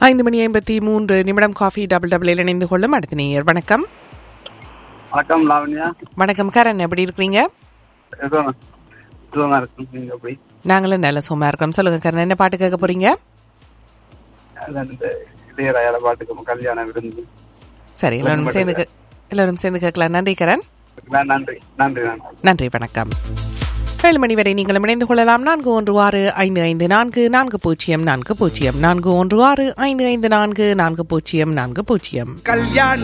ஐந்து மணி ஐம்பத்தி மூன்று நிமிடம் காஃபி டபுள் டபுள் இணைந்து கொள்ளும் அடுத்த நேயர் வணக்கம் வணக்கம் லாவண்யா வணக்கம் கரண் எப்படி இருக்கிறீங்க ஏதோ சுகமா இருக்கும் நீங்க எப்படி நாங்களும் நல்ல சும்மா இருக்கோம் சொல்லுங்க கரண் என்ன பாட்டு கேட்க போறீங்க அதான் இந்த இளையராஜால பாட்டுக்கு கல்யாண விருந்து சரி எல்லாரும் சேர்ந்து கே- எல்லாரும் சேர்ந்து கேட்கலாம் நன்றி கரண் நான் நன்றி நன்றி நன்றி நன்றி வணக்கம் ஏழு மணி வரை நீங்களும் இணைந்து கொள்ளலாம் நான்கு ஒன்று ஆறு ஐந்து ஐந்து நான்கு நான்கு பூஜ்ஜியம் நான்கு பூஜ்ஜியம் நான்கு ஒன்று ஆறு ஐந்து ஐந்து நான்கு நான்கு பூஜ்ஜியம் நான்கு பூஜ்ஜியம் கல்யாண